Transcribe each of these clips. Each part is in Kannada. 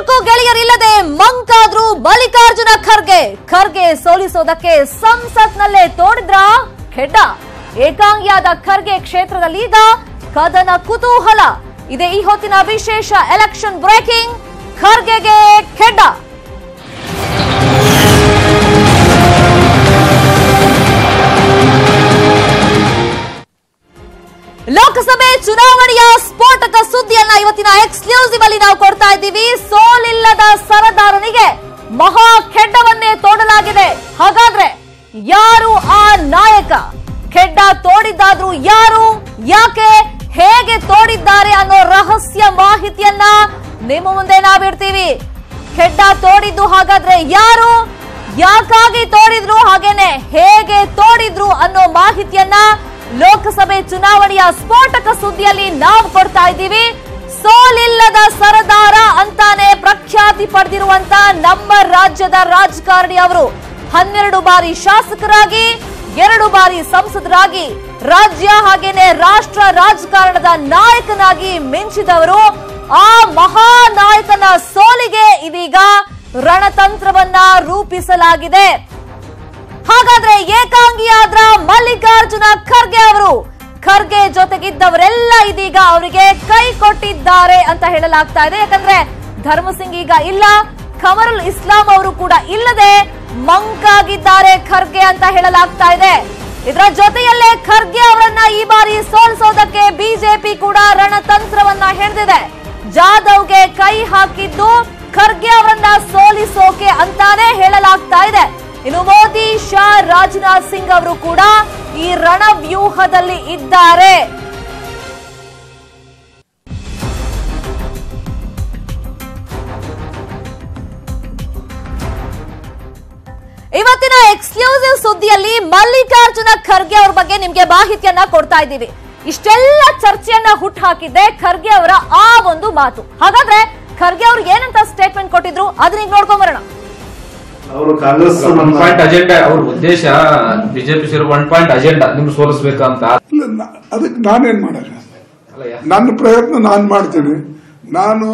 ಚುಟುಕು ಗೆಳೆಯರಿಲ್ಲದೆ ಮಂಕಾದ್ರು ಮಲ್ಲಿಕಾರ್ಜುನ ಖರ್ಗೆ ಖರ್ಗೆ ಸೋಲಿಸೋದಕ್ಕೆ ಸಂಸತ್ನಲ್ಲೇ ತೋಡಿದ್ರ ಖೆಡ್ಡ ಏಕಾಂಗಿಯಾದ ಖರ್ಗೆ ಕ್ಷೇತ್ರದಲ್ಲಿ ಈಗ ಕದನ ಕುತೂಹಲ ಇದೆ ಈ ಹೊತ್ತಿನ ವಿಶೇಷ ಎಲೆಕ್ಷನ್ ಬ್ರೇಕಿಂಗ್ ಖರ್ಗೆಗೆ ಖೆಡ್ಡ ಲೋಕಸಭೆ ಚುನಾವಣೆಯ ಸ್ಫೋಟಕ ಸುದ್ದಿಯನ್ನ ಇವತ್ತಿನ ಎಕ್ಸ್ಕ್ಲೂಸಿವ್ ಅಲ್ಲಿ ನಾವು ಕೊಡ್ತಾ ಇದ್ದೀವಿ ಸೋಲಿಲ್ಲದ ಸರದಾರನಿಗೆ ಮಹಾ ಖೆಡ್ಡವನ್ನೇ ತೋಡಲಾಗಿದೆ ಹಾಗಾದ್ರೆ ಯಾರು ಆ ನಾಯಕ ಖೆಡ್ಡ ತೋಡಿದ್ದಾದ್ರೂ ಯಾರು ಯಾಕೆ ಹೇಗೆ ತೋಡಿದ್ದಾರೆ ಅನ್ನೋ ರಹಸ್ಯ ಮಾಹಿತಿಯನ್ನ ನಿಮ್ಮ ಮುಂದೆ ನಾವಿಡ್ತೀವಿ ಖೆಡ್ಡ ತೋಡಿದ್ದು ಹಾಗಾದ್ರೆ ಯಾರು ಯಾಕಾಗಿ ತೋಡಿದ್ರು ಹಾಗೇನೆ ಹೇಗೆ ತೋಡಿದ್ರು ಅನ್ನೋ ಮಾಹಿತಿಯನ್ನ ಲೋಕಸಭೆ ಚುನಾವಣೆಯ ಸ್ಫೋಟಕ ಸುದ್ದಿಯಲ್ಲಿ ನಾವು ಕೊಡ್ತಾ ಇದ್ದೀವಿ ಸೋಲಿಲ್ಲದ ಸರದಾರ ಅಂತಾನೆ ಪ್ರಖ್ಯಾತಿ ಪಡೆದಿರುವಂತ ನಮ್ಮ ರಾಜ್ಯದ ರಾಜಕಾರಣಿ ಅವರು ಹನ್ನೆರಡು ಬಾರಿ ಶಾಸಕರಾಗಿ ಎರಡು ಬಾರಿ ಸಂಸದರಾಗಿ ರಾಜ್ಯ ಹಾಗೇನೆ ರಾಷ್ಟ್ರ ರಾಜಕಾರಣದ ನಾಯಕನಾಗಿ ಮಿಂಚಿದವರು ಆ ಮಹಾ ನಾಯಕನ ಸೋಲಿಗೆ ಇದೀಗ ರಣತಂತ್ರವನ್ನ ರೂಪಿಸಲಾಗಿದೆ ಹಾಗಾದ್ರೆ ಏಕಾಂಗಿಯಾದ್ರ ಮಲ್ಲಿಕಾರ್ಜುನ ಖರ್ಗೆ ಅವರು ಖರ್ಗೆ ಜೊತೆಗಿದ್ದವರೆಲ್ಲ ಇದೀಗ ಅವರಿಗೆ ಕೈ ಕೊಟ್ಟಿದ್ದಾರೆ ಅಂತ ಹೇಳಲಾಗ್ತಾ ಇದೆ ಯಾಕಂದ್ರೆ ಧರ್ಮಸಿಂಗ್ ಈಗ ಇಲ್ಲ ಖಮರುಲ್ ಇಸ್ಲಾಂ ಅವರು ಕೂಡ ಇಲ್ಲದೆ ಮಂಕಾಗಿದ್ದಾರೆ ಖರ್ಗೆ ಅಂತ ಹೇಳಲಾಗ್ತಾ ಇದೆ ಇದರ ಜೊತೆಯಲ್ಲೇ ಖರ್ಗೆ ಅವರನ್ನ ಈ ಬಾರಿ ಸೋಲಿಸೋದಕ್ಕೆ ಬಿಜೆಪಿ ಕೂಡ ರಣತಂತ್ರವನ್ನ ಹೆಣೆದಿದೆ ಜಾಧವ್ಗೆ ಕೈ ಹಾಕಿದ್ದು ಖರ್ಗೆ ಅವರನ್ನ ಸೋಲಿಸೋಕೆ ಅಂತಾನೆ ಹೇಳಲಾಗ್ತಾ ಇದೆ ಇನ್ನು ಮೋದಿ ಶಾ ರಾಜನಾಥ್ ಸಿಂಗ್ ಅವರು ಕೂಡ ಈ ರಣವ್ಯೂಹದಲ್ಲಿ ಇದ್ದಾರೆ ಇವತ್ತಿನ ಎಕ್ಸ್ಕ್ಲೂಸಿವ್ ಸುದ್ದಿಯಲ್ಲಿ ಮಲ್ಲಿಕಾರ್ಜುನ ಖರ್ಗೆ ಅವ್ರ ಬಗ್ಗೆ ನಿಮ್ಗೆ ಮಾಹಿತಿಯನ್ನ ಕೊಡ್ತಾ ಇದ್ದೀವಿ ಇಷ್ಟೆಲ್ಲ ಚರ್ಚೆಯನ್ನ ಹುಟ್ಟು ಹಾಕಿದ್ದೆ ಖರ್ಗೆ ಅವರ ಆ ಒಂದು ಮಾತು ಹಾಗಾದ್ರೆ ಖರ್ಗೆ ಅವ್ರು ಏನಂತ ಸ್ಟೇಟ್ಮೆಂಟ್ ಕೊಟ್ಟಿದ್ರು ಅದನ್ನ ಈಗ ನೋಡ್ಕೊಂಬರೋಣ ಅವರು ಕಾಂಗ್ರೆಸ್ ಒನ್ ಪಾಯಿಂಟ್ ಅಜೆಂಡಾ ಅವ್ರ ಉದ್ದೇಶ ಬಿಜೆಪಿ ಸೇರಿ ಒನ್ ಪಾಯಿಂಟ್ ಅಜೆಂಡಾ ನಿಮ್ ಸೋಲಿಸ್ಬೇಕಂತ ಇಲ್ಲ ನ- ಅದಕ್ಕೆ ನಾನೇನ್ ಮಾಡಕ ಅಲ್ಲ ಯಾ- ನನ್ನ ಪ್ರಯತ್ನ ನಾನು ಮಾಡ್ತೀನಿ ನಾನು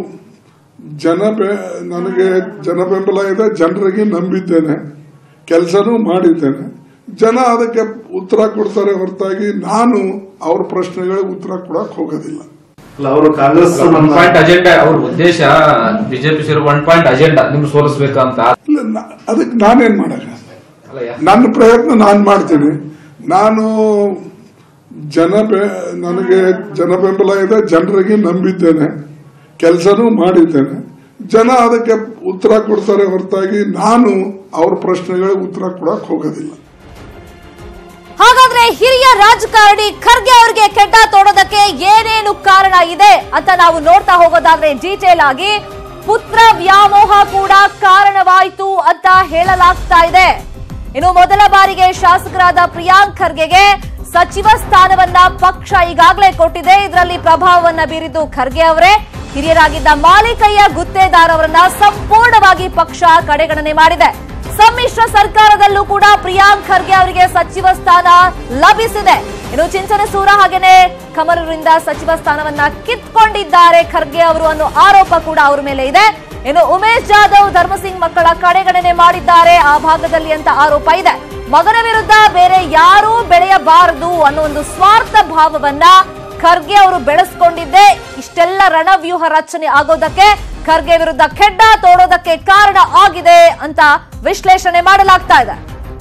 ಜನ ಬೆ- ನನಗೆ ಜನ ಬೆಂಬಲ ಇದೆ ಜನರಿಗೆ ನಂಬಿದ್ದೇನೆ ಕೆಲಸನೂ ಮಾಡಿದ್ದೇನೆ ಜನ ಅದಕ್ಕೆ ಉತ್ತರ ಕೊಡ್ತಾರೆ ಹೊರತಾಗಿ ನಾನು ಅವ್ರ ಪ್ರಶ್ನೆಗಳಿಗೆ ಉತ್ತರ ಕೊಡಕ್ ಹೋಗೋದಿಲ್ಲ ಅವರು ಕಾಂಗ್ರೆಸ್ ಒನ್ ಪಾಯಿಂಟ್ ಅಜೆಂಡಾ ಅವ್ರ ಉದ್ದೇಶ ಬಿಜೆಪಿ ಸೇರಿ ಒನ್ ಪಾಯಿಂಟ್ ಅಜೆಂಡಾ ನಿಮ್ ಸೋಲಿಸ್ಬೇಕಂತ ಇಲ್ಲ ನ- ಅದಕ್ಕೆ ನಾನೇನ್ ಮಾಡಕ ಅಲ್ಲ ಯಾ- ನನ್ನ ಪ್ರಯತ್ನ ನಾನು ಮಾಡ್ತೀನಿ ನಾನು ಜನ ಬೆ- ನನಗೆ ಜನ ಬೆಂಬಲ ಇದೆ ಜನರಿಗೆ ನಂಬಿದ್ದೇನೆ ಕೆಲಸನೂ ಮಾಡಿದ್ದೇನೆ ಜನ ಅದಕ್ಕೆ ಉತ್ತರ ಕೊಡ್ತಾರೆ ಹೊರತಾಗಿ ನಾನು ಅವ್ರ ಪ್ರಶ್ನೆಗಳಿಗೆ ಉತ್ತರ ಕೊಡಕ್ ಹೋಗೋದಿಲ್ಲ ಹಾಗಾದ್ರೆ ಹಿರಿಯ ರಾಜಕಾರಣಿ ಖರ್ಗೆ ಅವರಿಗೆ ಕೆಡ್ಡ ತೋಡೋದಕ್ಕೆ ಏನೇನು ಕಾರಣ ಇದೆ ಅಂತ ನಾವು ನೋಡ್ತಾ ಹೋಗೋದಾದ್ರೆ ಡೀಟೇಲ್ ಆಗಿ ಪುತ್ರ ವ್ಯಾಮೋಹ ಕೂಡ ಕಾರಣವಾಯಿತು ಅಂತ ಹೇಳಲಾಗ್ತಾ ಇದೆ ಇನ್ನು ಮೊದಲ ಬಾರಿಗೆ ಶಾಸಕರಾದ ಪ್ರಿಯಾಂಕ್ ಖರ್ಗೆಗೆ ಸಚಿವ ಸ್ಥಾನವನ್ನ ಪಕ್ಷ ಈಗಾಗಲೇ ಕೊಟ್ಟಿದೆ ಇದರಲ್ಲಿ ಪ್ರಭಾವವನ್ನ ಬೀರಿದ್ದು ಖರ್ಗೆ ಅವರೇ ಹಿರಿಯರಾಗಿದ್ದ ಮಾಲಿಕಯ್ಯ ಗುತ್ತೇದಾರ್ ಅವರನ್ನ ಸಂಪೂರ್ಣವಾಗಿ ಪಕ್ಷ ಕಡೆಗಣನೆ ಮಾಡಿದೆ ಸಮ್ಮಿಶ್ರ ಸರ್ಕಾರದಲ್ಲೂ ಕೂಡ ಪ್ರಿಯಾಂಕ್ ಖರ್ಗೆ ಅವರಿಗೆ ಸಚಿವ ಸ್ಥಾನ ಲಭಿಸಿದೆ ಇನ್ನು ಚಿಂಚನಸೂರ ಹಾಗೇನೆ ಕಮಲರಿಂದ ಸಚಿವ ಸ್ಥಾನವನ್ನ ಕಿತ್ಕೊಂಡಿದ್ದಾರೆ ಖರ್ಗೆ ಅವರು ಅನ್ನೋ ಆರೋಪ ಕೂಡ ಅವರ ಮೇಲೆ ಇದೆ ಇನ್ನು ಉಮೇಶ್ ಜಾಧವ್ ಧರ್ಮಸಿಂಗ್ ಮಕ್ಕಳ ಕಡೆಗಣನೆ ಮಾಡಿದ್ದಾರೆ ಆ ಭಾಗದಲ್ಲಿ ಅಂತ ಆರೋಪ ಇದೆ ಮಗನ ವಿರುದ್ಧ ಬೇರೆ ಯಾರೂ ಬೆಳೆಯಬಾರದು ಅನ್ನೋ ಒಂದು ಸ್ವಾರ್ಥ ಭಾವವನ್ನ ಖರ್ಗೆ ಅವರು ಬೆಳೆಸ್ಕೊಂಡಿದ್ದೆ ಇಷ್ಟೆಲ್ಲ ರಣವ್ಯೂಹ ರಚನೆ ಆಗೋದಕ್ಕೆ ಖರ್ಗೆ ವಿರುದ್ಧ ಖೆಡ್ಡ ತೋಡೋದಕ್ಕೆ ಕಾರಣ ಆಗಿದೆ ಅಂತ ವಿಶ್ಲೇಷಣೆ ಮಾಡಲಾಗ್ತಾ ಇದೆ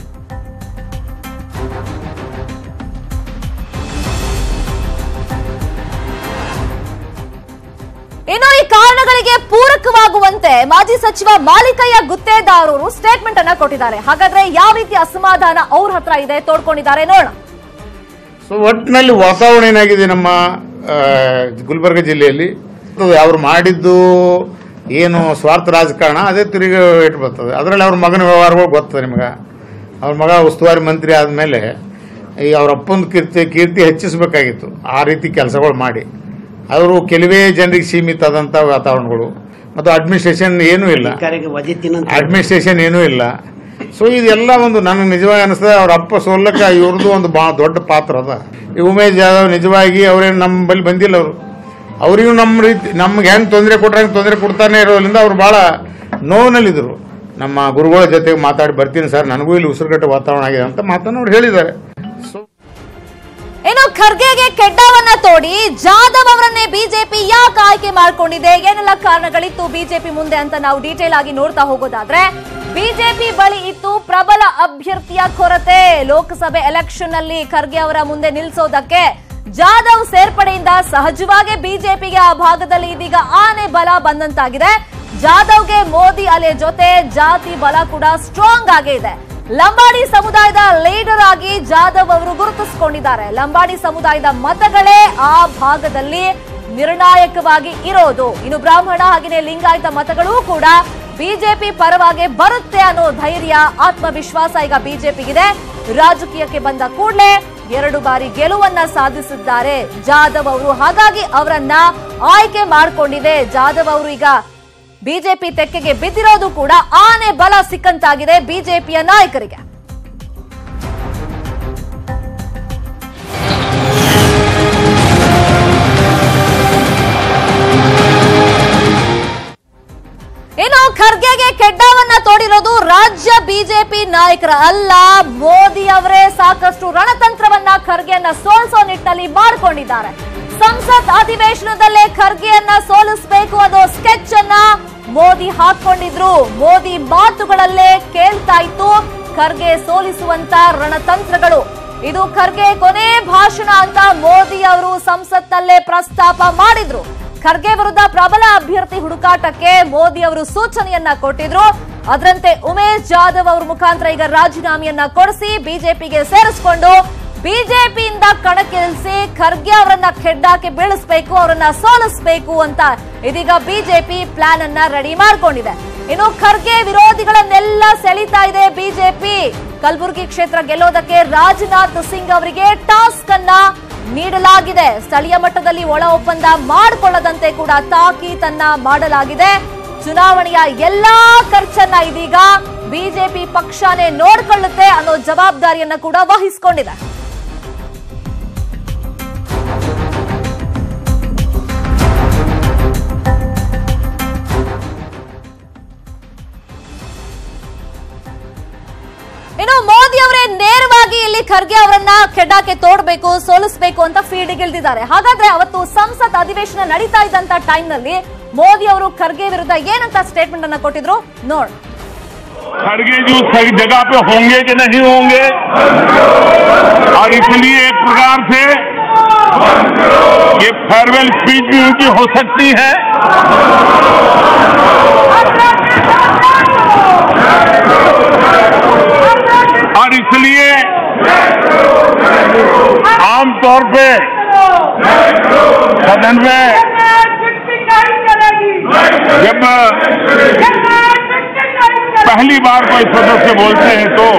ಇನ್ನು ಈ ಕಾರಣಗಳಿಗೆ ಪೂರಕವಾಗುವಂತೆ ಮಾಜಿ ಸಚಿವ ಮಾಲಿಕಯ್ಯ ಗುತ್ತೇದಾರ್ ಅವರು ಸ್ಟೇಟ್ಮೆಂಟ್ ಅನ್ನ ಕೊಟ್ಟಿದ್ದಾರೆ ಹಾಗಾದ್ರೆ ಯಾವ ರೀತಿ ಅಸಮಾಧಾನ ಅವ್ರ ಹತ್ರ ಇದೆ ತೋಡ್ಕೊಂಡಿದ್ದಾರೆ ನೋಡೋಣ ಸೊ ಒಟ್ಟಿನಲ್ಲಿ ವಾತಾವರಣ ಏನಾಗಿದೆ ನಮ್ಮ ಆ, ಗುಲ್ಬರ್ಗ ಜಿಲ್ಲೆಯಲ್ಲಿ ಅದು ಅವ್ರು ಮಾಡಿದ್ದು ಏನು ಸ್ವಾರ್ಥ ರಾಜಕಾರಣ ಅದೇ ತಿರುಗಿ ಇಟ್ಟು ಬರ್ತದೆ ಅದರಲ್ಲಿ ಅವ್ರ ಮಗನ ವ್ಯವಹಾರಗಳು ಗೊತ್ತದೆ ನಿಮ್ಗೆ ಅವ್ರ ಮಗ ಉಸ್ತುವಾರಿ ಮಂತ್ರಿ ಆದಮೇಲೆ ಈ ಅವ್ರ ಅಪ್ಪನ ಕೀರ್ತಿ ಕೀರ್ತಿ ಹೆಚ್ಚಿಸಬೇಕಾಗಿತ್ತು ಆ ರೀತಿ ಕೆಲಸಗಳು ಮಾಡಿ ಅವರು ಕೆಲವೇ ಜನರಿಗೆ ಸೀಮಿತ ಆದಂಥ ವಾತಾವರಣಗಳು ಮತ್ತು ಅಡ್ಮಿನಿಸ್ಟ್ರೇಷನ್ ಏನೂ ಇಲ್ಲ ಕಾರ್ಯಕ್ಕೆ ವಧೆ ತಿನ್ನಂತ ಅಡ್ಮಿನಿಸ್ಟ್ರೇಷನ್ ಏನೂ ಇಲ್ಲ ಸೊ ಇದೆಲ್ಲ ಒಂದು ನನಗೆ ನಿಜವಾಗಿ ಅನಿಸ್ತದೆ ಅವ್ರ ಅಪ್ಪ ಸೋಲಕ್ಕೆ ಇವ್ರದ್ದು ಒಂದು ಭಾಳ ದೊಡ್ಡ ಪಾತ್ರ ಅದ ಈ ಉಮೇಶ್ ಜಾಧವ್ ನಿಜವಾಗಿ ಅವ್ರೇನು ನಮ್ಮ ಬಳಿ ಬಂದಿಲ್ಲ ಅವರು ಅವರಿಗೂ ನಮ್ಮ ರೀತಿ ನಮ್ಗೆ ಹೆಂಗೆ ತೊಂದರೆ ಕೊಟ್ರೆ ಹಂಗೆ ತೊಂದರೆ ಕೊಡ್ತಾನೆ ಇರೋದ್ರಿಂದ ಅವ್ರು ಭಾಳ ನೋವಿನಲ್ಲಿದ್ದರು ನಮ್ಮ ಗುರುಗಳ ಜೊತೆಗೆ ಮಾತಾಡಿ ಬರ್ತೀನಿ ಸರ್ ನನಗೂ ಇಲ್ಲಿ ಉಸಿರುಗಟ್ಟ ವಾತಾವರಣ ಆಗಿದೆ ಅಂತ ಮಾತನ್ನು ಅವ್ರು ಹೇಳಿದ್ದಾರೆ ಸೊ ಇನ್ನು ಖರ್ಗೆಗೆ ಕೆಡ್ಡವನ್ನ ತೋಡಿ ಜಾಧವ್ ಅವರನ್ನೇ ಬಿಜೆಪಿ ಯಾಕೆ ಆಯ್ಕೆ ಮಾಡ್ಕೊಂಡಿದೆ ಏನೆಲ್ಲ ಕಾರಣಗಳಿತ್ತು ಬಿಜೆಪಿ ಮುಂದೆ ಅಂತ ನಾವು ಡೀಟೇಲ್ ಆಗಿ ನೋಡ್ತಾ ಹೋಗೋದಾದ್ರೆ ಬಿಜೆಪಿ ಬಳಿ ಇತ್ತು ಪ್ರಬಲ ಅಭ್ಯರ್ಥಿಯ ಕೊರತೆ ಲೋಕಸಭೆ ಎಲೆಕ್ಷನ್ ನಲ್ಲಿ ಖರ್ಗೆ ಅವರ ಮುಂದೆ ನಿಲ್ಸೋದಕ್ಕೆ ಜಾಧವ್ ಸೇರ್ಪಡೆಯಿಂದ ಸಹಜವಾಗಿ ಬಿಜೆಪಿಗೆ ಆ ಭಾಗದಲ್ಲಿ ಇದೀಗ ಆನೆ ಬಲ ಬಂದಂತಾಗಿದೆ ಜಾಧವ್ಗೆ ಮೋದಿ ಅಲೆ ಜೊತೆ ಜಾತಿ ಬಲ ಕೂಡ ಸ್ಟ್ರಾಂಗ್ ಆಗೇ ಇದೆ ಲಂಬಾಡಿ ಸಮುದಾಯದ ಲೀಡರ್ ಆಗಿ ಜಾಧವ್ ಅವರು ಗುರುತಿಸಿಕೊಂಡಿದ್ದಾರೆ ಲಂಬಾಡಿ ಸಮುದಾಯದ ಮತಗಳೇ ಆ ಭಾಗದಲ್ಲಿ ನಿರ್ಣಾಯಕವಾಗಿ ಇರೋದು ಇನ್ನು ಬ್ರಾಹ್ಮಣ ಹಾಗೆಯೇ ಲಿಂಗಾಯತ ಮತಗಳೂ ಕೂಡ ಬಿಜೆಪಿ ಪರವಾಗಿ ಬರುತ್ತೆ ಅನ್ನೋ ಧೈರ್ಯ ಆತ್ಮವಿಶ್ವಾಸ ಈಗ ಬಿಜೆಪಿಗಿದೆ ರಾಜಕೀಯಕ್ಕೆ ಬಂದ ಕೂಡಲೇ ಎರಡು ಬಾರಿ ಗೆಲುವನ್ನ ಸಾಧಿಸಿದ್ದಾರೆ ಜಾಧವ್ ಅವರು ಹಾಗಾಗಿ ಅವರನ್ನ ಆಯ್ಕೆ ಮಾಡಿಕೊಂಡಿದೆ ಜಾಧವ್ ಅವರು ಈಗ ಬಿಜೆಪಿ ತೆಕ್ಕೆಗೆ ಬಿದ್ದಿರೋದು ಕೂಡ ಆನೆ ಬಲ ಸಿಕ್ಕಂತಾಗಿದೆ ಬಿಜೆಪಿಯ ನಾಯಕರಿಗೆ ಇನ್ನು ಖರ್ಗೆಗೆ ಕೆಡ್ಡವನ್ನ ತೋಡಿರೋದು ರಾಜ್ಯ ಬಿಜೆಪಿ ನಾಯಕರ ಅಲ್ಲ ಮೋದಿ ಅವರೇ ಸಾಕಷ್ಟು ರಣತಂತ್ರವನ್ನ ಖರ್ಗೆಯನ್ನ ಸೋಲಿಸೋ ನಿಟ್ಟಿನಲ್ಲಿ ಮಾಡಿಕೊಂಡಿದ್ದಾರೆ ಸಂಸತ್ ಅಧಿವೇಶನದಲ್ಲೇ ಖರ್ಗೆಯನ್ನ ಸೋಲಿಸಬೇಕು ಅನ್ನೋ ಸ್ಕೆಚ್ ಅನ್ನ ಮೋದಿ ಹಾಕೊಂಡಿದ್ರು ಮೋದಿ ಮಾತುಗಳಲ್ಲೇ ಕೇಳ್ತಾ ಇತ್ತು ಖರ್ಗೆ ಸೋಲಿಸುವಂತ ರಣತಂತ್ರಗಳು ಇದು ಖರ್ಗೆ ಕೊನೆ ಭಾಷಣ ಅಂತ ಮೋದಿ ಅವರು ಸಂಸತ್ನಲ್ಲೇ ಪ್ರಸ್ತಾಪ ಮಾಡಿದ್ರು ಖರ್ಗೆ ವಿರುದ್ಧ ಪ್ರಬಲ ಅಭ್ಯರ್ಥಿ ಹುಡುಕಾಟಕ್ಕೆ ಮೋದಿ ಅವರು ಸೂಚನೆಯನ್ನ ಕೊಟ್ಟಿದ್ರು ಅದರಂತೆ ಉಮೇಶ್ ಜಾಧವ್ ಅವ್ರ ಮುಖಾಂತರ ಈಗ ರಾಜೀನಾಮೆಯನ್ನ ಕೊಡಿಸಿ ಬಿಜೆಪಿಗೆ ಸೇರಿಸಿಕೊಂಡು ಬಿಜೆಪಿಯಿಂದ ಕಣಕ್ಕಿಳಿಸಿ ಖರ್ಗೆ ಅವರನ್ನ ಖೆಡ್ಡಾಕ್ಕೆ ಬೀಳಿಸಬೇಕು ಅವರನ್ನ ಸೋಲಿಸಬೇಕು ಅಂತ ಇದೀಗ ಬಿಜೆಪಿ ಪ್ಲಾನ್ ಅನ್ನ ರೆಡಿ ಮಾಡ್ಕೊಂಡಿದೆ ಇನ್ನು ಖರ್ಗೆ ವಿರೋಧಿಗಳನ್ನೆಲ್ಲ ಸೆಳೀತಾ ಇದೆ ಬಿಜೆಪಿ ಕಲಬುರಗಿ ಕ್ಷೇತ್ರ ಗೆಲ್ಲೋದಕ್ಕೆ ರಾಜನಾಥ್ ಸಿಂಗ್ ಅವರಿಗೆ ಟಾಸ್ಕ್ ಅನ್ನ ನೀಡಲಾಗಿದೆ ಸ್ಥಳೀಯ ಮಟ್ಟದಲ್ಲಿ ಒಳ ಒಪ್ಪಂದ ಮಾಡಿಕೊಳ್ಳದಂತೆ ಕೂಡ ತಾಕೀತನ್ನ ಮಾಡಲಾಗಿದೆ ಚುನಾವಣೆಯ ಎಲ್ಲಾ ಖರ್ಚನ್ನ ಇದೀಗ ಬಿಜೆಪಿ ಪಕ್ಷನೇ ನೋಡ್ಕೊಳ್ಳುತ್ತೆ ಅನ್ನೋ ಜವಾಬ್ದಾರಿಯನ್ನ ಕೂಡ ವಹಿಸಿಕೊಂಡಿದೆ ಇನ್ನು ಮೋದಿ ಅವರೇ ನೇರವಾಗಿ ಇಲ್ಲಿ ಖರ್ಗೆ ಅವರನ್ನ ಕೆಡ್ಡಾಕೆ ತೋಡ್ಬೇಕು ಸೋಲಿಸಬೇಕು ಅಂತ ಫೀಲ್ಡ್ ಇಳಿದಿದ್ದಾರೆ ಹಾಗಾದ್ರೆ ಅವತ್ತು ಸಂಸತ್ ಅಧಿವೇಶನ ನಡೀತಾ ಇದ್ದಂತ ಟೈಮ್ ನಲ್ಲಿ ಮೋದಿ ಅವರು ಖರ್ಗೆ ವಿರುದ್ಧ ಏನಂತ ಸ್ಟೇಟ್ಮೆಂಟ್ ಅನ್ನ ಕೊಟ್ಟಿದ್ರು ನೋಡ್ खड़गे जी उस सही जगह पे होंगे कि नहीं होंगे और इसलिए एक प्रकार से ये फेयरवेल स्पीच भी उनकी हो सकती है और इसलिए आमतौर पे सदन में जब पहली बार कोई सदस्य बोलते हैं तो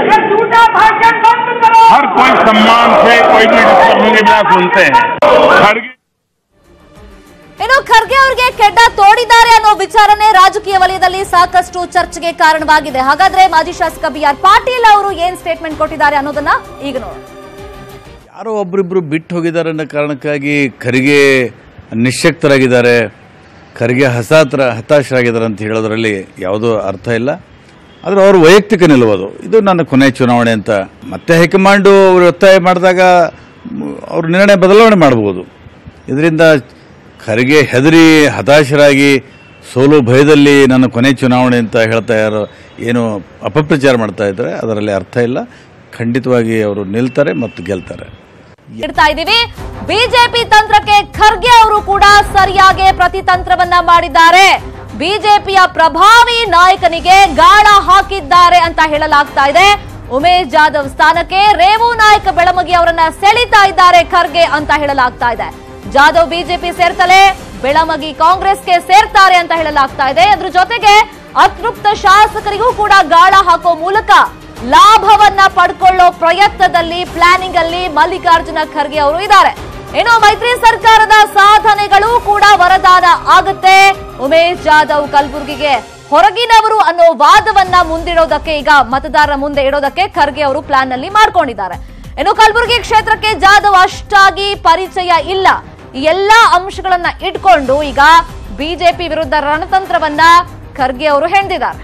हर कोई सम्मान से कोई भी डिस्टर्बिंग के बिना सुनते हैं खड़गे ಇನ್ನು ಖರ್ಗೆ ಅವರಿಗೆ ಕೆಡ್ಡ ತೋಡಿದ್ದಾರೆ ಅನ್ನೋ ವಿಚಾರನೆ ರಾಜಕೀಯ ವಲಯದಲ್ಲಿ ಸಾಕಷ್ಟು ಚರ್ಚೆಗೆ ಕಾರಣವಾಗಿದೆ ಹಾಗಾದ್ರೆ ಮಾಜಿ ಶಾಸಕ ಬಿ ಆರ್ ಪಾಟೀಲ್ ಅವರು ಏನ್ ಸ್ಟೇಟ್ಮೆಂಟ್ ಕೊಟ್ಟಿದ್ದಾರೆ ಅನ್ನೋದನ್ನ ಈಗ ನೋಡೋಣ ಯಾರೋ ಒಬ್ಬರಿಬ್ಬರು ಬಿಟ್ಟು ಹೋಗಿದ್ದಾರೆ ಅನ್ನೋ ಕಾರಣಕ್ಕಾಗಿ ಖರ್ಗೆ ನಿಶ್ಶಕ್ತರಾಗಿದ್ದಾರೆ ಖರ್ಗೆ ಹಸಾತ್ರ ಹತಾಶರಾಗಿದ್ದಾರೆ ಅಂತ ಹೇಳೋದ್ರಲ್ಲಿ ಯಾವುದೋ ಅರ್ಥ ಇಲ್ಲ ಆದರೆ ಅವ್ರ ವೈಯಕ್ತಿಕ ನಿಲುವುದು ಇದು ನನ್ನ ಕೊನೆ ಚುನಾವಣೆ ಅಂತ ಮತ್ತೆ ಹೈಕಮಾಂಡು ಅವರು ಒತ್ತಾಯ ಮಾಡಿದಾಗ ಮ್, ಅವ್ರ ನಿರ್ಣಯ ಬದಲಾವಣೆ ಮಾಡ್ಬೋದು ಇದರಿಂದ ಖರ್ಗೆ ಹೆದರಿ ಹತಾಶರಾಗಿ ಸೋಲು ಭಯದಲ್ಲಿ ನನ್ನ ಕೊನೆ ಚುನಾವಣೆ ಅಂತ ಹೇಳ್ತಾ ಯಾರು ಏನು ಅಪಪ್ರಚಾರ ಮಾಡ್ತಾ ಇದ್ದಾರೆ ಅದರಲ್ಲಿ ಅರ್ಥ ಇಲ್ಲ ಖಂಡಿತವಾಗಿ ಅವರು ನಿಲ್ತಾರೆ ಮತ್ತು ಗೆಲ್ತಾರೆ ಇಡ್ತಾ ಇದೀವಿ ಬಿಜೆಪಿ ತಂತ್ರಕ್ಕೆ ಖರ್ಗೆ ಅವರು ಕೂಡ ಸರಿಯಾಗಿ ಪ್ರತಿತಂತ್ರವನ್ನ ಮಾಡಿದ್ದಾರೆ ಬಿಜೆಪಿಯ ಪ್ರಭಾವಿ ನಾಯಕನಿಗೆ ಗಾಳ ಹಾಕಿದ್ದಾರೆ ಅಂತ ಹೇಳಲಾಗ್ತಾ ಇದೆ ಉಮೇಶ್ ಜಾಧವ್ ಸ್ಥಾನಕ್ಕೆ ರೇವು ನಾಯಕ್ ಬೆಳಮಗಿ ಅವರನ್ನ ಸೆಳೀತಾ ಇದ್ದಾರೆ ಖರ್ಗೆ ಅಂತ ಹೇಳಲಾಗ್ತಾ ಇದೆ ಜಾಧವ್ ಬಿಜೆಪಿ ಸೇರ್ತಲೇ ಬೆಳಮಗಿ ಕಾಂಗ್ರೆಸ್ಗೆ ಸೇರ್ತಾರೆ ಅಂತ ಹೇಳಲಾಗ್ತಾ ಇದೆ ಅದ್ರ ಜೊತೆಗೆ ಅತೃಪ್ತ ಶಾಸಕರಿಗೂ ಕೂಡ ಗಾಳ ಹಾಕೋ ಮೂಲಕ ಲಾಭವನ್ನ ಪಡ್ಕೊಳ್ಳೋ ಪ್ರಯತ್ನದಲ್ಲಿ ಪ್ಲಾನಿಂಗ್ ಅಲ್ಲಿ ಮಲ್ಲಿಕಾರ್ಜುನ ಖರ್ಗೆ ಅವರು ಇದ್ದಾರೆ ಇನ್ನು ಮೈತ್ರಿ ಸರ್ಕಾರದ ಸಾಧನೆಗಳು ಕೂಡ ವರದಾನ ಆಗುತ್ತೆ ಉಮೇಶ್ ಜಾಧವ್ ಕಲಬುರಗಿಗೆ ಹೊರಗಿನವರು ಅನ್ನೋ ವಾದವನ್ನ ಮುಂದಿಡೋದಕ್ಕೆ ಈಗ ಮತದಾರರ ಮುಂದೆ ಇಡೋದಕ್ಕೆ ಖರ್ಗೆ ಅವರು ಪ್ಲಾನ್ ನಲ್ಲಿ ಮಾಡ್ಕೊಂಡಿದ್ದಾರೆ ಇನ್ನು ಕಲಬುರಗಿ ಕ್ಷೇತ್ರಕ್ಕೆ ಜಾಧವ್ ಅಷ್ಟಾಗಿ ಪರಿಚಯ ಇಲ್ಲ ಈ ಎಲ್ಲಾ ಅಂಶಗಳನ್ನ ಇಟ್ಕೊಂಡು ಈಗ ಬಿಜೆಪಿ ವಿರುದ್ಧ ರಣತಂತ್ರವನ್ನ ಖರ್ಗೆ ಅವರು ಹೆಣೆದಿದ್ದಾರೆ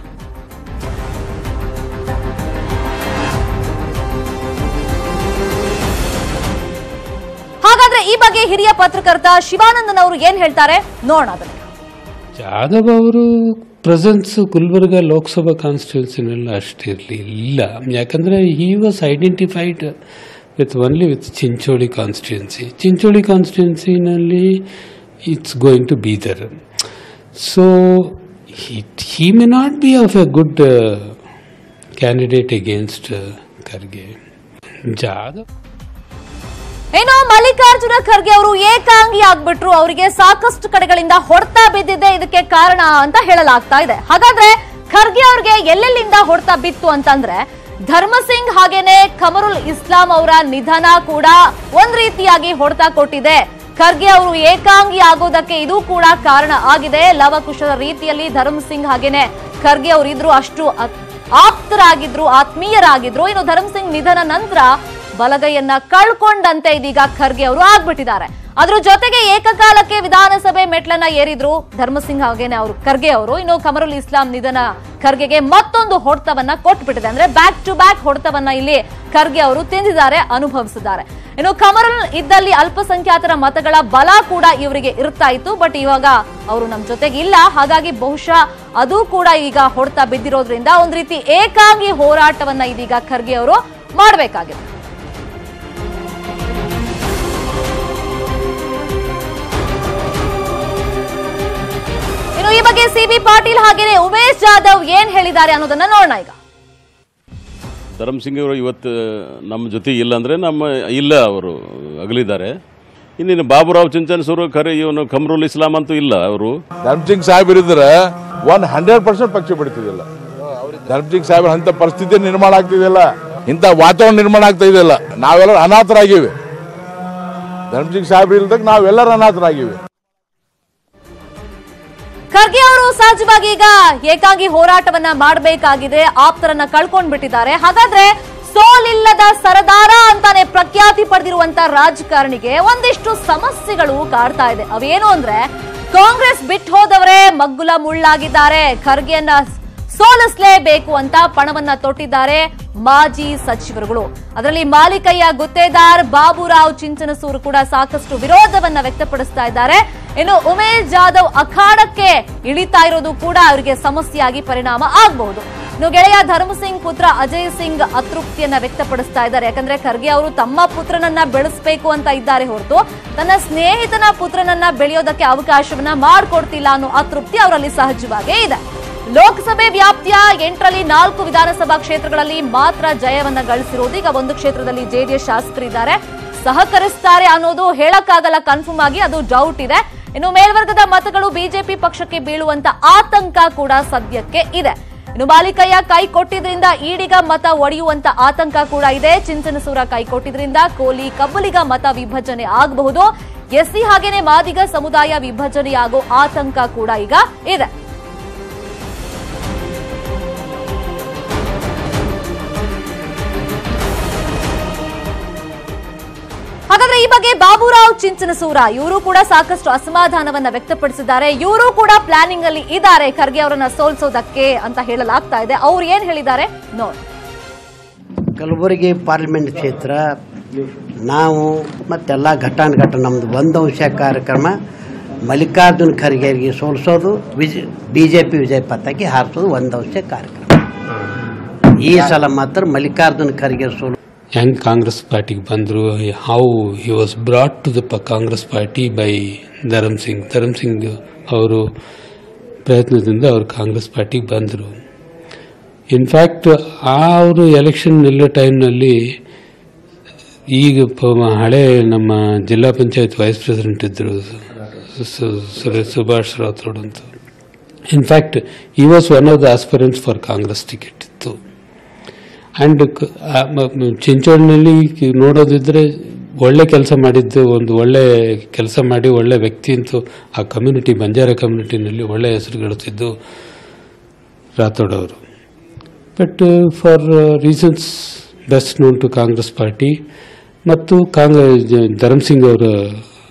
ಹಾಗಾದ್ರೆ ಈ ಬಗ್ಗೆ ಹಿರಿಯ ಪತ್ರಕರ್ತ ಶಿವಾನಂದನ್ ಅವರು ಏನ್ ಹೇಳ್ತಾರೆ ನೋಡೋಣ ಅದನ್ನ ಜಾಧವ್ ಅವರು ಪ್ರೆಸೆನ್ಸ್ ಗುಲ್ಬರ್ಗ ಲೋಕಸಭಾ ಕಾನ್ಸ್ಟಿಟ್ಯೂನ್ಸಿನಲ್ಲಿ ಅಷ್ಟಿರಲಿ ಇಲ್ಲ ಯಾಕಂದರೆ he was identified with only with Chincholi constituency Chincholi ಕಾನ್ಸ್ಟಿಟ್ಯೂನ್ಸಿನಲ್ಲಿ it's going to Bidar so he may not be of a good candidate against Kharge Jadhav ಏನೋ ಮಲ್ಲಿಕಾರ್ಜುನ ಖರ್ಗೆ ಅವರು ಏಕಾಂಗಿ ಆಗ್ಬಿಟ್ರು ಅವರಿಗೆ ಸಾಕಷ್ಟು ಕಡೆಗಳಿಂದ ಹೊಡೆತ ಬಿದ್ದಿದೆ ಇದಕ್ಕೆ ಕಾರಣ ಅಂತ ಹೇಳಲಾಗ್ತಾ ಇದೆ ಹಾಗಾದ್ರೆ ಖರ್ಗೆ ಅವ್ರಿಗೆ ಎಲ್ಲೆಲ್ಲಿಂದ ಹೊಡೆತ ಬಿತ್ತು ಅಂತಂದ್ರೆ ಧರ್ಮಸಿಂಗ್ ಹಾಗೇನೆ ಖಮರುಲ್ ಇಸ್ಲಾಂ ಅವರ ನಿಧನ ಕೂಡ ಒಂದ್ ರೀತಿಯಾಗಿ ಹೊಡೆತ ಕೊಟ್ಟಿದೆ ಖರ್ಗೆ ಅವರು ಏಕಾಂಗಿ ಆಗೋದಕ್ಕೆ ಇದು ಕೂಡ ಕಾರಣ ಆಗಿದೆ ಲವಕುಶದ ರೀತಿಯಲ್ಲಿ ಧರ್ಮ್ ಸಿಂಗ್ ಹಾಗೇನೆ ಖರ್ಗೆ ಅವರು ಇದ್ರು ಅಷ್ಟು ಅತ್- ಆಪ್ತರಾಗಿದ್ರು ಆತ್ಮೀಯರಾಗಿದ್ರು ಇನ್ನು ಧರ್ಮ್ ಸಿಂಗ್ ನಿಧನ ನಂತರ ಬಲಗೈಯನ್ನ ಕಳ್ಕೊಂಡಂತೆ ಇದೀಗ ಖರ್ಗೆ ಅವರು ಆಗ್ಬಿಟ್ಟಿದ್ದಾರೆ ಅದ್ರ ಜೊತೆಗೆ ಏಕಕಾಲಕ್ಕೆ ವಿಧಾನಸಭೆ ಮೆಟ್ಲನ್ನ ಏರಿದ್ರು ಧರ್ಮಸಿಂಗ್ ಹಾಗೇನೆ ಅವರು ಖರ್ಗೆ ಅವರು ಇನ್ನು ಕಮರುಲ್ ಇಸ್ಲಾಂ ನಿಧನ ಖರ್ಗೆಗೆ ಮತ್ತೊಂದು ಹೊಡೆತವನ್ನ ಕೊಟ್ಬಿಟ್ಟಿದೆ ಅಂದ್ರೆ ಬ್ಯಾಕ್ ಟು ಬ್ಯಾಕ್ ಹೊಡೆತವನ್ನ ಇಲ್ಲಿ ಖರ್ಗೆ ಅವರು ತಿಂದಿದ್ದಾರೆ ಅನುಭವಿಸಿದ್ದಾರೆ ಇನ್ನು ಕಮರುಲ್ ಇದ್ದಲ್ಲಿ ಅಲ್ಪಸಂಖ್ಯಾತರ ಮತಗಳ ಬಲ ಕೂಡ ಇವರಿಗೆ ಇರ್ತಾ ಇತ್ತು ಬಟ್ ಇವಾಗ ಅವರು ನಮ್ ಜೊತೆಗೆ ಇಲ್ಲ ಹಾಗಾಗಿ ಬಹುಶಃ ಅದು ಕೂಡ ಈಗ ಹೊಡೆತ ಬಿದ್ದಿರೋದ್ರಿಂದ ಒಂದ್ ರೀತಿ ಏಕಾಂಗಿ ಹೋರಾಟವನ್ನ ಇದೀಗ ಖರ್ಗೆ ಅವರು ಮಾಡಬೇಕಾಗಿದೆ ಇನ್ನು ಈ ಬಗ್ಗೆ ಸಿ ಬಿ ಪಾಟೀಲ್ ಹಾಗೇನೆ ಉಮೇಶ್ ಜಾಧವ್ ಏನ್ ಹೇಳಿದ್ದಾರೆ ಅನ್ನೋದನ್ನ ನೋಡೋಣ ಈಗ ಧರಮ್ ಸಿಂಗ್ ಅವರು ಇವತ್ತು ನಮ್ಮ ಜೊತೆ ಇಲ್ಲ ಅಂದರೆ ನಮ್ಮ ಇಲ್ಲ ಅವರು ಅಗಲಿದ್ದಾರೆ ಇನ್ನೇನು ಬಾಬುರಾವ್ ಚಿಂಚನಸೂರು ಖರೆ ಇವನು ಖಮ್ರುಲ್ ಇಸ್ಲಾಂ ಅಂತೂ ಇಲ್ಲ ಅವರು ಧರ್ಮಸಿಂಗ್ ಸಾಹೇಬ್ ಇರಿದ್ರೆ ಒನ್ ಹಂಡ್ರೆಡ್ ಪರ್ಸೆಂಟ್ ಪಕ್ಷ ಬಿಡ್ತಿದ್ದಿಲ್ಲ ಧರ್ಮಸಿಂಗ್ ಸಾಹೇಬ್ ಅಂತ ಪರಿಸ್ಥಿತಿ ನಿರ್ಮಾಣ ಆಗ್ತಿದೆಯಲ್ಲ ಇಂಥ ವಾತಾವರಣ ನಿರ್ಮಾಣ ಆಗ್ತಾ ಇದೆಯಲ್ಲ ನಾವೆಲ್ಲರೂ ಅನಾಥರಾಗಿವಿ ಧರ್ಮಸಿಂಗ್ ಸಾಹೇಬ್ ಇಲ್ದಾಗ ನಾವೆಲ್ಲರೂ ಅನಾಥರಾಗಿವಿ ಖರ್ಗೆ ಅವರು ಸಹಜವಾಗಿ ಈಗ ಏಕಾಂಗಿ ಹೋರಾಟವನ್ನ ಮಾಡಬೇಕಾಗಿದೆ ಆಪ್ತರನ್ನ ಕಳ್ಕೊಂಡ್ ಬಿಟ್ಟಿದ್ದಾರೆ ಹಾಗಾದ್ರೆ ಸೋಲಿಲ್ಲದ ಸರದಾರ ಅಂತಾನೆ ಪ್ರಖ್ಯಾತಿ ಪಡೆದಿರುವಂತ ರಾಜಕಾರಣಿಗೆ ಒಂದಿಷ್ಟು ಸಮಸ್ಯೆಗಳು ಕಾಡ್ತಾ ಇದೆ ಅವೇನು ಅಂದ್ರೆ ಕಾಂಗ್ರೆಸ್ ಬಿಟ್ಟು ಹೋದವರೇ ಮಗ್ಗುಲ ಮುಳ್ಳಾಗಿದ್ದಾರೆ ಖರ್ಗೆಯನ್ನ ಸೋಲಿಸಲೇಬೇಕು ಅಂತ ಪಣವನ್ನ ತೊಟ್ಟಿದ್ದಾರೆ ಮಾಜಿ ಸಚಿವರುಗಳು ಅದರಲ್ಲಿ ಮಾಲಿಕಯ್ಯ ಗುತ್ತೇದಾರ್ ಬಾಬುರಾವ್ ಚಿಂಚನಸೂರು ಕೂಡ ಸಾಕಷ್ಟು ವಿರೋಧವನ್ನ ವ್ಯಕ್ತಪಡಿಸ್ತಾ ಇದ್ದಾರೆ ಇನ್ನು ಉಮೇಶ್ ಜಾಧವ್ ಅಖಾಡಕ್ಕೆ ಇಳಿತಾ ಇರೋದು ಕೂಡ ಅವರಿಗೆ ಸಮಸ್ಯೆಯಾಗಿ ಪರಿಣಾಮ ಆಗಬಹುದು ಇನ್ನು ಗೆಳೆಯ ಧರ್ಮಸಿಂಗ್ ಪುತ್ರ ಅಜಯ್ ಸಿಂಗ್ ಅತೃಪ್ತಿಯನ್ನ ವ್ಯಕ್ತಪಡಿಸ್ತಾ ಇದ್ದಾರೆ ಯಾಕಂದ್ರೆ ಖರ್ಗೆ ಅವರು ತಮ್ಮ ಪುತ್ರನನ್ನ ಬೆಳೆಸಬೇಕು ಅಂತ ಇದ್ದಾರೆ ಹೊರತು ತನ್ನ ಸ್ನೇಹಿತನ ಪುತ್ರನನ್ನ ಬೆಳೆಯೋದಕ್ಕೆ ಅವಕಾಶವನ್ನ ಮಾಡಿಕೊಡ್ತಿಲ್ಲ ಅನ್ನೋ ಅತೃಪ್ತಿ ಅವರಲ್ಲಿ ಸಹಜವಾಗೇ ಇದೆ ಲೋಕಸಭೆ ವ್ಯಾಪ್ತಿಯ ಎಂಟರಲ್ಲಿ ನಾಲ್ಕು ವಿಧಾನಸಭಾ ಕ್ಷೇತ್ರಗಳಲ್ಲಿ ಮಾತ್ರ ಜಯವನ್ನ ಗಳಿಸಿರೋದು ಈಗ ಒಂದು ಕ್ಷೇತ್ರದಲ್ಲಿ ಜೆಡಿಎಸ್ ಶಾಸಕರಿದ್ದಾರೆ ಸಹಕರಿಸ್ತಾರೆ ಅನ್ನೋದು ಹೇಳಕ್ಕಾಗಲ್ಲ ಕನ್ಫರ್ಮ್ ಆಗಿ ಅದು ಡೌಟ್ ಇದೆ ಇನ್ನು ಮೇಲ್ವರ್ಗದ ಮತಗಳು ಬಿಜೆಪಿ ಪಕ್ಷಕ್ಕೆ ಬೀಳುವಂತ ಆತಂಕ ಕೂಡ ಸದ್ಯಕ್ಕೆ ಇದೆ ಇನ್ನು ಬಾಲಿಕಯ್ಯ ಕೈ ಕೊಟ್ಟಿದ್ರಿಂದ ಈಡಿಗ ಮತ ಒಡೆಯುವಂತ ಆತಂಕ ಕೂಡ ಇದೆ ಚಿಂಚನಸೂರ ಕೈ ಕೊಟ್ಟಿದ್ರಿಂದ ಕೋಲಿ ಕಬ್ಬಲಿಗ ಮತ ವಿಭಜನೆ ಆಗಬಹುದು ಎಸ್ಸಿ ಹಾಗೇನೆ ಮಾದಿಗ ಸಮುದಾಯ ವಿಭಜನೆಯಾಗೋ ಆತಂಕ ಕೂಡ ಈಗ ಇದೆ ಹಾಗಾದ್ರೆ ಈ ಬಗ್ಗೆ ಬಾಬುರಾವ್ ಚಿಂಚನಸೂರ ಇವರು ಕೂಡ ಸಾಕಷ್ಟು ಅಸಮಾಧಾನವನ್ನ ವ್ಯಕ್ತಪಡಿಸಿದ್ದಾರೆ ಇವರು ಕೂಡ ಪ್ಲಾನಿಂಗ್ ಅಲ್ಲಿ ಇದ್ದಾರೆ ಖರ್ಗೆ ಅವರನ್ನ ಸೋಲ್ಸೋದಕ್ಕೆ ಅಂತ ಹೇಳಲಾಗ್ತಾ ಇದೆ ಅವ್ರು ಏನ್ ಹೇಳಿದ್ದಾರೆ ನೋಡಿ ಕಲಬುರಗಿ ಪಾರ್ಲಿಮೆಂಟ್ ಕ್ಷೇತ್ರ ನಾವು ಮತ್ತೆಲ್ಲ ಘಟಾನುಘಟ ನಮ್ಮದು ಒಂದು ಅಂಶ ಕಾರ್ಯಕ್ರಮ ಮಲ್ಲಿಕಾರ್ಜುನ್ ಖರ್ಗೆಗೆ ಸೋಲಿಸೋದು ವಿಜ್ ಬಿ ಜೆ ಪಿ ವಿಜಯ ಪತಾಕಿ ಹಾರಿಸೋದು ಒಂದು ಅಂಶ ಕಾರ್ಯಕ್ರಮ ಈ ಸಲ ಮಾತ್ರ ಮಲ್ಲಿಕಾರ್ಜುನ್ ಖರ್ಗೆ ಸೋಲು ಹೆಂಗ್ ಕಾಂಗ್ರೆಸ್ ಪಾರ್ಟಿಗೆ ಬಂದರು how he was brought to the Congress party by Dharam Singh Dharam Singh ಅವರು ಪ್ರಯತ್ನದಿಂದ ಅವರು ಕಾಂಗ್ರೆಸ್ ಪಾರ್ಟಿಗೆ ಬಂದರು ಇನ್ಫ್ಯಾಕ್ಟ್ ಆ ಅವರು ಎಲೆಕ್ಷನ್ ನಿಲ್ಲೋ ಟೈಮ್ನಲ್ಲಿ ಈಗ ಪ- ಹಳೆ ನಮ್ಮ ಜಿಲ್ಲಾ ಪಂಚಾಯತ್ ವೈಸ್ ಪ್ರೆಸಿಡೆಂಟ್ ಇದ್ದರು ಸು- ಸುರೇಶ್ ಸುಭಾಷ್ ರಾಥೋಡ್ ಅಂತ in fact he was one of the aspirants for Congress ticket ಇತ್ತು ಆ್ಯಂಡ್ ಚಿಂಚೋಳಿನಲ್ಲಿ ನೋಡೋದಿದ್ರೆ ಒಳ್ಳೆ ಕೆಲಸ ಮಾಡಿದ್ದು ಒಂದು ಒಳ್ಳೆ ಕೆಲಸ ಮಾಡಿ ಒಳ್ಳೆ ವ್ಯಕ್ತಿ ಅಂತೂ ಆ ಕಮ್ಯುನಿಟಿ ಬಂಜಾರ ಕಮ್ಯುನಿಟಿನಲ್ಲಿ ಒಳ್ಳೆ ಹೆಸರು ಗಳಿಸಿದ್ದು ರಾಥೋಡ್ ಅವರು but for reasons best known to Congress party ಮತ್ತು ಕಾಂಗ್ರೆಸ್ ಧರಮ್ ಸಿಂಗ್ ಅವರ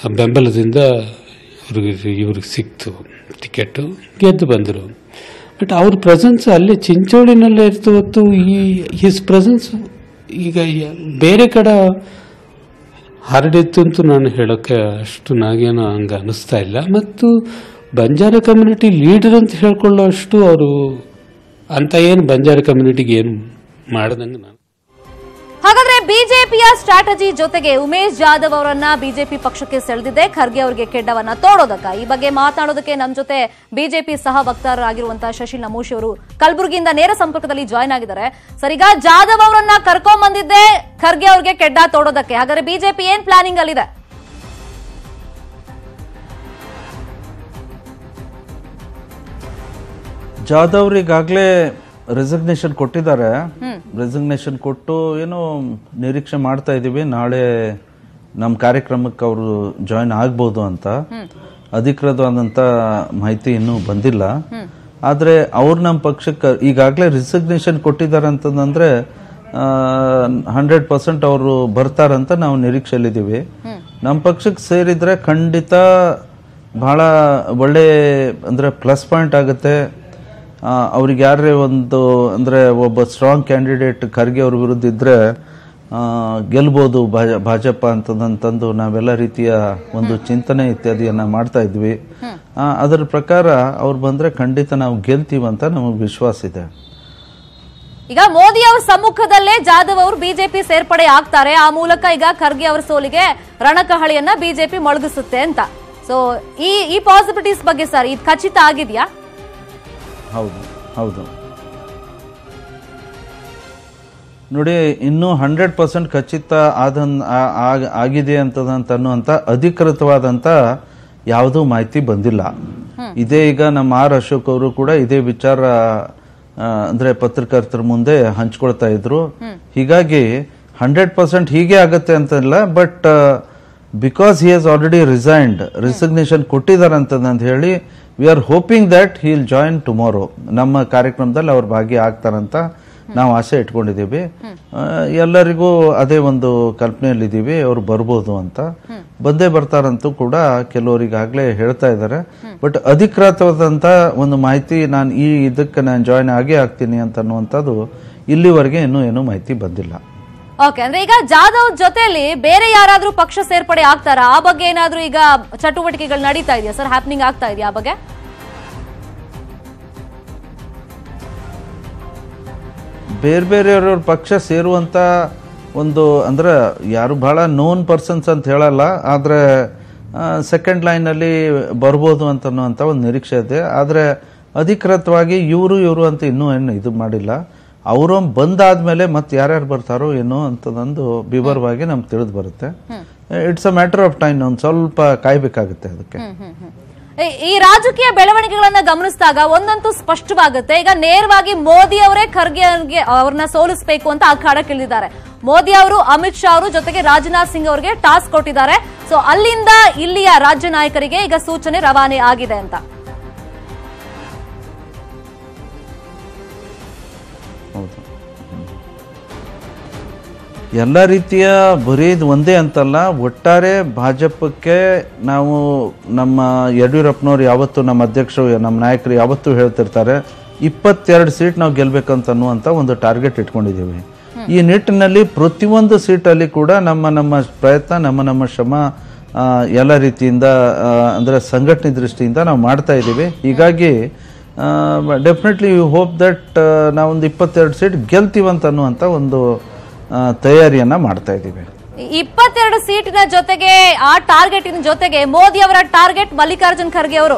ಬೆಂಬಲದಿಂದ ಇವ್ರಿಗೆ ಇವ್ರಿಗೆ ಸಿಕ್ತು ಟಿಕೆಟು ಗೆದ್ದು ಬಂದರು ಬಟ್ ಅವ್ರ ಪ್ರೆಸೆನ್ಸ್ ಅಲ್ಲಿ ಚಿಂಚೋಳಿನಲ್ಲೇ ಇರ್ತು ಹೊತ್ತು ಈ ಹಿಸ್ ಪ್ರೆಸೆನ್ಸ್ ಈಗ ಯ- ಬೇರೆ ಕಡೆ ಹರಡಿತ್ತು ಅಂತ ನಾನು ಹೇಳೋಕ್ಕೆ ಅಷ್ಟು ನನಗೇನು ಹಂಗೆ ಅನಿಸ್ತಾ ಇಲ್ಲ ಮತ್ತು ಬಂಜಾರ ಕಮ್ಯುನಿಟಿ ಲೀಡರ್ ಅಂತ ಹೇಳ್ಕೊಳ್ಳೋ ಅಷ್ಟು ಅವರು ಅಂತ ಏನು ಬಂಜಾರ ಕಮ್ಯುನಿಟಿಗೆ ಏನು ಮಾಡ್ದಂಗೆ ನಾನು ಹಾಗಾದ್ರೆ ಬಿಜೆಪಿಯ ಸ್ಟ್ರಾಟಜಿ ಜೊತೆಗೆ ಉಮೇಶ್ ಜಾಧವ್ ಅವರನ್ನ ಬಿಜೆಪಿ ಪಕ್ಷಕ್ಕೆ ಸೆಳೆದಿದೆ ಖರ್ಗೆ ಅವರಿಗೆ ಕೆಡ್ಡವನ್ನ ತೋಡೋದಕ್ಕ ಈ ಬಗ್ಗೆ ಮಾತನಾಡೋದಕ್ಕೆ ನಮ್ಮ ಜೊತೆ ಬಿಜೆಪಿ ಸಹ ವಕ್ತಾರರಾಗಿರುವಂತಹ ಶಶಿಲ್ ನಮೋಶಿ ಅವರು ಕಲಬುರಗಿಯಿಂದ ನೇರ ಸಂಪರ್ಕದಲ್ಲಿ ಜಾಯ್ನ್ ಆಗಿದ್ದಾರೆ ಸರ್ ಈಗ ಜಾಧವ್ ಅವರನ್ನ ಕರ್ಕೊಂಡ್ ಬಂದಿದ್ದೆ ಖರ್ಗೆ ಅವರಿಗೆ ಕೆಡ್ಡ ತೋಡೋದಕ್ಕೆ ಹಾಗಾದ್ರೆ ಬಿಜೆಪಿ ಏನ್ ಪ್ಲಾನಿಂಗ್ ಅಲ್ಲಿದೆ ಜಾಧವ್ ಈಗಾಗಲೇ ರೆಸಿಗ್ನೇಷನ್ ಕೊಟ್ಟಿದ್ದಾರೆ ಹ್ಮ್. ರೆಸಿಗ್ನೇಷನ್ ಕೊಟ್ಟು ಏನೋ ನಿರೀಕ್ಷೆ ಮಾಡ್ತಾ ಇದ್ದೀವಿ ನಾಳೆ ನಮ್ಮ ಕಾರ್ಯಕ್ರಮಕ್ಕೆ ಅವರು ಜಾಯಿನ್ ಆಗ್ಬೋದು ಅಂತ ಅಧಿಕೃತವಾದಂಥ ಮಾಹಿತಿ ಇನ್ನೂ ಬಂದಿಲ್ಲ ಆದರೆ ಅವ್ರು ನಮ್ಮ ಪಕ್ಷಕ್ಕೆ ಈಗಾಗಲೇ ರಿಸಿಗ್ನೇಷನ್ ಕೊಟ್ಟಿದ್ದಾರೆ ಅಂತಂದ್ರೆ ಹಂಡ್ರೆಡ್ ಪರ್ಸೆಂಟ್ ಅವರು ಬರ್ತಾರಂತ ನಾವು ನಿರೀಕ್ಷೆಯಲ್ಲಿದ್ದೀವಿ ನಮ್ಮ ಪಕ್ಷಕ್ಕೆ ಸೇರಿದ್ರೆ ಖಂಡಿತ ಬಹಳ ಒಳ್ಳೆ ಅಂದರೆ ಪ್ಲಸ್ ಪಾಯಿಂಟ್ ಆಗುತ್ತೆ ಆ, ಅವ್ರಿಗೆ ಯಾರೇ ಒಂದು ಅಂದರೆ ಒಬ್ಬ ಸ್ಟ್ರಾಂಗ್ ಕ್ಯಾಂಡಿಡೇಟ್ ಖರ್ಗೆ ಅವ್ರ ವಿರುದ್ಧ ಇದ್ದರೆ ಗೆಲ್ಬೋದು ಭಾ- ಭಾಜಪ ಅಂತದಂತಂದು ನಾವೆಲ್ಲ ರೀತಿಯ ಒಂದು ಚಿಂತನೆ ಇತ್ಯಾದಿಯನ್ನು ಮಾಡ್ತಾ ಇದ್ವಿ ಆ, ಅದರ ಪ್ರಕಾರ ಅವ್ರು ಬಂದರೆ ಖಂಡಿತ ನಾವು ಗೆಲ್ತೀವಿ ಅಂತ ನಮಗೆ ವಿಶ್ವಾಸ ಇದೆ ಈಗ ಮೋದಿ ಅವರ ಸಮ್ಮುಖದಲ್ಲೇ ಜಾಧವ್ ಅವರು ಬಿಜೆಪಿ ಸೇರ್ಪಡೆ ಆಗ್ತಾರೆ ಆ ಮೂಲಕ ಈಗ ಖರ್ಗೆ ಅವರ ಸೋಲಿಗೆ ರಣಕಹಳಿಯನ್ನ ಬಿಜೆಪಿ ಮೊಳಗಿಸುತ್ತೆ ಅಂತ ಸೊ ಈ ಈ ಪಾಸಿಬಿಲಿಟೀಸ್ ಬಗ್ಗೆ ಸರ್ ಇದು ಖಚಿತ ಆಗಿದೆಯಾ ಹೌದು ಹೌದು ನೋಡಿ ಇನ್ನೂ ಹಂಡ್ರೆಡ್ ಪರ್ಸೆಂಟ್ ಖಚಿತ ಆದನ್ ಆ- ಆಗ್- ಆಗಿದೆ ಅಂತದಂತ ಅನ್ನುವಂಥ ಅಧಿಕೃತವಾದಂಥ ಯಾವುದೂ ಮಾಹಿತಿ ಬಂದಿಲ್ಲ ಇದೇ ಈಗ ನಮ್ಮ ಆರ್ ಅಶೋಕ್ ಅವರು ಕೂಡ ಇದೇ ವಿಚಾರ ಆ, ಅಂದ್ರೆ ಪತ್ರಕರ್ತರ ಮುಂದೆ ಹಂಚ್ಕೊಳ್ತಾ ಇದ್ರು ಹೀಗಾಗಿ ಹಂಡ್ರೆಡ್ ಪರ್ಸೆಂಟ್ ಹೀಗೆ ಆಗತ್ತೆ ಅಂತಲ್ಲ but because he has already resigned resignation ಕೊಟ್ಟಿದ್ದಾರೆ ಅಂತ ಹೇಳಿ we are hoping that he will join tomorrow ನಮ್ಮ ಕಾರ್ಯಕ್ರಮದಲ್ಲಿ ಅವ್ರು ಭಾಗಿ ಆಗ್ತಾರಂತ ನಾವು ಆಸೆ ಇಟ್ಕೊಂಡಿದ್ದೀವಿ ಆ, ಎಲ್ಲರಿಗೂ ಅದೇ ಒಂದು ಕಲ್ಪನೆಯಲ್ಲಿದ್ದೀವಿ ಅವ್ರು ಬರ್ಬೋದು ಅಂತ ಬಂದೇ ಬರ್ತಾರಂತೂ ಕೂಡ ಕೆಲವರಿಗಾಗಲೇ ಹೇಳ್ತಾ ಇದ್ದಾರೆ ಬಟ್ ಅಧಿಕೃತವಾದಂಥ ಒಂದು ಮಾಹಿತಿ ನಾನು ಈ ಇದಕ್ಕೆ ನಾನು ಜಾಯಿನ್ ಆಗೇ ಆಗ್ತೀನಿ ಅಂತ ಅನ್ನುವಂಥದ್ದು ಇಲ್ಲಿವರೆಗೆ ಇನ್ನೂ ಏನೂ ಮಾಹಿತಿ ಬಂದಿಲ್ಲ ಓಕೆ ಅಂದ್ರೆ ಈಗ ಜಾಧವ್ ಜೊತೆಲಿ ಬೇರೆ ಯಾರಾದ್ರೂ ಪಕ್ಷ ಸೇರ್ಪಡೆ ಆಗ್ತಾರಾ ಆ ಬಗ್ಗೆ ಏನಾದ್ರೂ ಈಗ ಚಟುವಟಿಕೆಗಳು ನಡೀತಾ ಇದೆಯಾ ಸರ್ ಹ್ಯಾಪ್ನಿಂಗ್ ಆಗ್ತಾ ಇದೆಯಾ ಆ ಬಗ್ಗೆ ಬೇರೆ ಬೇರೆಯವ್ರ ಪಕ್ಷ ಸೇರುವಂಥ ಒಂದು ಅಂದ್ರೆ ಯಾರು ಬಹಳ ನೋನ್ ಪರ್ಸನ್ಸ್ ಅಂತ ಹೇಳಲ್ಲ ಆದರೆ ಸೆಕೆಂಡ್ ಲೈನಲ್ಲಿ ಬರ್ಬೋದು ಅಂತ ಅನ್ನುವಂಥ ಒಂದು ನಿರೀಕ್ಷೆ ಇದೆ ಆದರೆ ಅಧಿಕೃತವಾಗಿ ಇವರು ಇವರು ಅಂತ ಇನ್ನೂ ಏನು ಇದು ಮಾಡಿಲ್ಲ ಅವರು ಬಂದಾದ್ಮೇಲೆ ಮತ್ತೆ ಯಾರ್ಯಾರು ಬರ್ತಾರೋ ಏನೋ ಅಂತದೊಂದು ವಿವರವಾಗಿ ನಮ್ಗೆ ತಿಳಿದು ಬರುತ್ತೆ it's a matter of time ಒಂದು ಸ್ವಲ್ಪ ಕಾಯ್ಬೇಕಾಗುತ್ತೆ ಅದಕ್ಕೆ ಈ- ಈ ರಾಜಕೀಯ ಬೆಳವಣಿಗೆಗಳನ್ನ ಗಮನಿಸಿದಾಗ ಒಂದಂತೂ ಸ್ಪಷ್ಟವಾಗುತ್ತೆ ಈಗ ನೇರವಾಗಿ ಮೋದಿ ಅವರೇ ಖರ್ಗೆ ಅವ್ರಿಗೆ ಅವ್ರನ್ನ ಸೋಲಿಸಬೇಕು ಅಂತ ಅಖಾಡಕ್ಕಿಳಿದಿದ್ದಾರೆ ಮೋದಿ ಅವರು ಅಮಿತ್ ಶಾ ಅವರು ಜೊತೆಗೆ ರಾಜನಾಥ್ ಸಿಂಗ್ ಅವರಿಗೆ ಟಾಸ್ಕ್ ಕೊಟ್ಟಿದ್ದಾರೆ ಸೊ ಅಲ್ಲಿಂದ ಇಲ್ಲಿಯ ರಾಜ್ಯ ನಾಯಕರಿಗೆ ಈಗ ಸೂಚನೆ ರವಾನೆ ಆಗಿದೆ ಅಂತ ಹೌದು ಎಲ್ಲ ರೀತಿಯ ಬರೀ ಇದು ಒಂದೇ ಅಂತಲ್ಲ ಒಟ್ಟಾರೆ ಭಾಜಪಕ್ಕೆ ನಾವು ನಮ್ಮ ಯಡಿಯೂರಪ್ಪನವ್ರು ಯಾವತ್ತು ನಮ್ಮ ಅಧ್ಯಕ್ಷರು ನಮ್ಮ ನಾಯಕರು ಯಾವತ್ತೂ ಹೇಳ್ತಿರ್ತಾರೆ ಇಪ್ಪತ್ತೆರಡು ಸೀಟ್ ನಾವು ಗೆಲ್ಬೇಕಂತ ಅನ್ನುವಂಥ ಒಂದು ಟಾರ್ಗೆಟ್ ಇಟ್ಕೊಂಡಿದ್ದೀವಿ ಈ ನಿಟ್ಟಿನಲ್ಲಿ ಪ್ರತಿಯೊಂದು ಸೀಟಲ್ಲಿ ಕೂಡ ನಮ್ಮ ನಮ್ಮ ಪ್ರಯತ್ನ ನಮ್ಮ ನಮ್ಮ ಶ್ರಮ ಆ, ಎಲ್ಲ ರೀತಿಯಿಂದ ಆ, ಅಂದ್ರೆ ಸಂಘಟನೆ ದೃಷ್ಟಿಯಿಂದ ನಾವು ಮಾಡ್ತಾ ಇದ್ದೀವಿ ಹೀಗಾಗಿ ಡೆಫಿನೆಟ್ಲಿ ಯು ಹೋಪ್ ದಟ್ ನಾವೊಂದು ಇಪ್ಪತ್ತೆರಡು ಸೀಟ್ ಗೆಲ್ತೀವಂತ ಅನ್ನುವಂಥ ಒಂದು ಆ, ತಯಾರಿಯನ್ನ ಮಾಡ್ತಾ ಇದ್ದೀವಿ ಈ ಇಪ್ಪತ್ತೆರಡು ಸೀಟಿನ ಜೊತೆಗೆ ಆ ಟಾರ್ಗೆಟಿನ ಜೊತೆಗೆ ಮೋದಿ ಅವರ ಟಾರ್ಗೆಟ್ ಮಲ್ಲಿಕಾರ್ಜುನ್ ಖರ್ಗೆ ಅವರು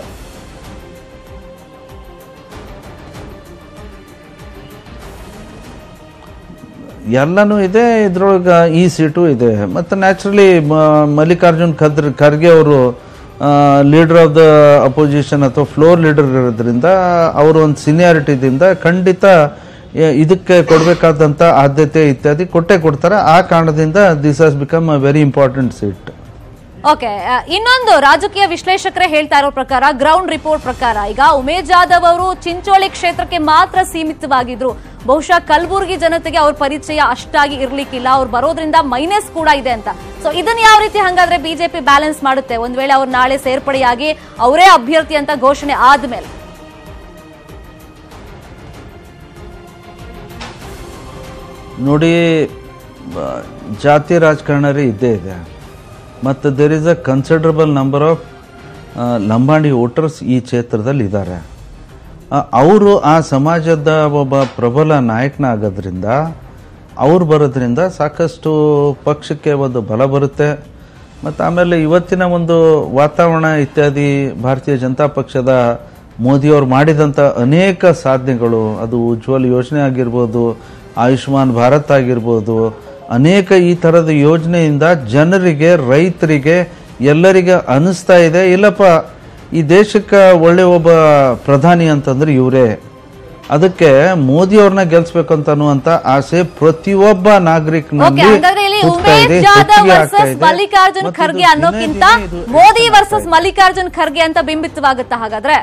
ಎಲ್ಲನೂ ಇದೆ ಇದ್ರೊಳಗೆ ಈ ಸೀಟು ಇದೆ ಮತ್ತು ನ್ಯಾಚುರಲಿ ಮಲ್ಲಿಕಾರ್ಜುನ್ ಖದ್ರ ಖರ್ಗೆ ಅವರು ಲೀಡರ್ ಆಫ್ ದ ಅಪೋಸಿಷನ್ ಅಥವಾ ಫ್ಲೋರ್ ಲೀಡರ್ ಇರೋದ್ರಿಂದ ಅವರು ಒಂದು ಸೀನಿಯಾರಿಟಿದಿಂದ ಖಂಡಿತ ಎ- ಇದಕ್ಕೆ ಕೊಡಬೇಕಾದಂಥ ಆದ್ಯತೆ ಇತ್ಯಾದಿ ಕೊಟ್ಟೇ ಕೊಡ್ತಾರೆ ಆ ಕಾರಣದಿಂದ this has become a very important seat okay ಆ, ಇನ್ನೊಂದು ರಾಜಕೀಯ ವಿಶ್ಲೇಷಕರೇ ಹೇಳ್ತಾ ಇರೋ ಪ್ರಕಾರ ಗ್ರೌಂಡ್ ರಿಪೋರ್ಟ್ ಪ್ರಕಾರ ಈಗ ಉಮೇಶ್ ಜಾಧವ್ ಅವರು ಚಿಂಚೋಳಿ ಕ್ಷೇತ್ರಕ್ಕೆ ಮಾತ್ರ ಸೀಮಿತವಾಗಿದ್ರು ಬಹುಶಃ ಕಲಬುರಗಿ ಜನತೆಗೆ ಅವ್ರ ಪರಿಚಯ ಅಷ್ಟಾಗಿ ಇರ್ಲಿಕ್ಕಿಲ್ಲ ಅವ್ರು ಬರೋದ್ರಿಂದ ಮೈನಸ್ ಕೂಡ ಇದೆ ಅಂತ ಸೊ ಇದನ್ನ ಯಾವ ರೀತಿ ಹಂಗಾದ್ರೆ ಬಿಜೆಪಿ ಬ್ಯಾಲೆನ್ಸ್ ಮಾಡುತ್ತೆ ಒಂದ್ ವೇಳೆ ಅವ್ರು ನಾಳೆ ಸೇರ್ಪಡೆಯಾಗಿ ಅವರೇ ಅಭ್ಯರ್ಥಿ ಅಂತ ಘೋಷಣೆ ಆದ್ಮೇಲೆ ನೋಡಿ ಬ- ಜಾತಿ ರಾಜಕಾರಣರೇ ಇದ್ದೇ ಇದೆ ಮತ್ತು there is a considerable number of Lambani voters ಈ ಕ್ಷೇತ್ರದಲ್ಲಿ ಇದ್ದಾರೆ ಅವರು ಆ ಸಮಾಜದ ಒಬ್ಬ ಪ್ರಬಲ ನಾಯಕನ ಆಗೋದ್ರಿಂದ ಅವ್ರು ಬರೋದ್ರಿಂದ ಸಾಕಷ್ಟು ಪಕ್ಷಕ್ಕೆ ಒಂದು ಬಲ ಬರುತ್ತೆ ಮತ್ತು ಆಮೇಲೆ ಇವತ್ತಿನ ಒಂದು ವಾತಾವರಣ ಇತ್ಯಾದಿ ಭಾರತೀಯ ಜನತಾ ಪಕ್ಷದ ಮೋದಿಯವರು ಮಾಡಿದಂಥ ಅನೇಕ ಸಾಧನೆಗಳು ಅದು ಉಜ್ವಲ್ ಯೋಜನೆ ಆಗಿರ್ಬೋದು ಆಯುಷ್ಮಾನ್ ಭಾರತ್ ಆಗಿರ್ಬೋದು ಅನೇಕ ಈ ಥರದ ಯೋಜನೆಯಿಂದ ಜನರಿಗೆ ರೈತರಿಗೆ ಎಲ್ಲರಿಗೆ ಅನಿಸ್ತಾ ಇದೆ ಇಲ್ಲಪ್ಪ ಈ ದೇಶಕ್ಕೆ ಒಳ್ಳೆ ಒಬ್ಬ ಪ್ರಧಾನಿ ಅಂತಂದ್ರೆ ಇವರೇ ಅದಕ್ಕೆ ಮೋದಿ ಅವ್ರನ್ನ ಗೆಲ್ಸ್ಬೇಕು ಅಂತ ಅನ್ನುವಂತ ಆಸೆ ಪ್ರತಿಯೊಬ್ಬ ಓಕೆ ನಾಗರಿಕನಲ್ಲಿ ಹಂಗಾದ್ರೆ ಇಲ್ಲಿ ಹುಟ್ತಾ ಇದೆ, ಉಮೇಶ್ ಜಾಧವ್ ಹೆಚ್ಚಿಗೆ ಆಗ್ತಾ ವರ್ಸಸ್ ಇದೆ. ಮಲ್ಲಿಕಾರ್ಜುನ್ ಮತ್ತು ಖರ್ಗೆ ಇದು ಅನ್ನೋಕ್ಕಿಂತ ದಿನೇ ದಿನೇ ಇದು ಮೋದಿ ವರ್ಸಸ್ ಮಲ್ಲಿಕಾರ್ಜುನ್ ಖರ್ಗೆ ಅಂತ ಬಿಂಬಿತವಾಗುತ್ತಾ ಹಾಗಾದ್ರೆ